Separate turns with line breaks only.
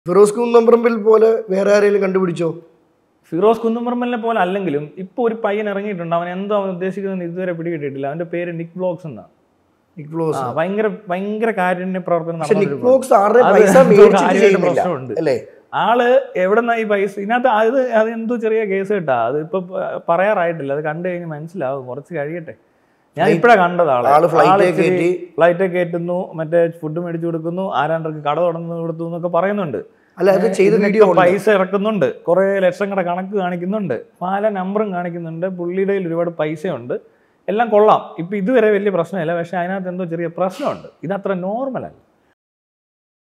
ഫിറോസ് കുന്നംപറമ്പിൽ പോലെ വേറെ ആരെങ്കിലും കണ്ടുപിടിച്ചോ
ഫിറോസ് കുന്നംപറമ്പലിനെ പോലെ അല്ലെങ്കിലും ഇപ്പോൾ ഒരു പയ്യൻ ഇറങ്ങിയിട്ടുണ്ട് അവൻ എന്തോ അവൻ ഉദ്ദേശിക്കുന്നത് ഇതുവരെ പിടികിട്ടിയിട്ടില്ല അവന്റെ പേര് നിക് ബ്ലോഗ്സ് എന്നാണ്
നിക് വ്ലോഗ്സ്
ആ, ഭയങ്കര ഭയങ്കര കാരുണ്യ പ്രവർത്തനം
പക്ഷെ നിക്
നടന്നുകൊണ്ടിരിക്കുകയാണ്.
വ്ലോഗ്സ് ആരുടെ
അത്
പൈസ
എന്തോ
മേടിച്ചിട്ട്
കാര്യമായിട്ട്
ചെയ്യുന്നില്ല
പ്രശ്നമുണ്ട്.
അല്ലേ
ആള് എവിടെന്നാ ഈ പൈസ ഇതിനകത്ത് അത് അത് എന്തോ ചെറിയ കേസ് കേട്ടാ അത് ഇപ്പൊ പ- പറയാറായിട്ടില്ല അത് കണ്ടു കഴിഞ്ഞ് മനസ്സിലാവും കുറച്ച് കഴിയട്ടെ ഞാൻ
Flight-
ഇപ്പഴാ കണ്ടത് ആള്
ആള് flight
ആള്
ഏ
ഇച്ചിരി
കയറ്റി.
ഫ്ലൈറ്റ് കയറ്റുന്നു മറ്റേ ഫുഡ് മേടിച്ചു കൊടുക്കുന്നു ആരാണ്ടർക്ക് കട തുറന്നു കൊടുത്തു എന്നൊക്കെ പറയുന്നുണ്ട്
അല്ല അത് ചെയ്ത
ഇതിനൊക്കെ
വീഡിയോ
പൈസ ഇറക്കുന്നുണ്ട് കുറെ ലക്ഷങ്ങളുടെ കണക്ക് കാണിക്കുന്നുണ്ട് പല നമ്പറും കാണിക്കുന്നുണ്ട് പുള്ളിയുടെ കയ്യിൽ ഒരുപാട് പൈസയുണ്ട് എല്ലാം കൊള്ളാം ഇപ്പൊ ഇതുവരെ വലിയ പ്രശ്നമില്ല പക്ഷെ അതിനകത്ത് എന്തോ ചെറിയ പ്രശ്നമുണ്ട് ഇത് അത്ര നോർമൽ അല്ല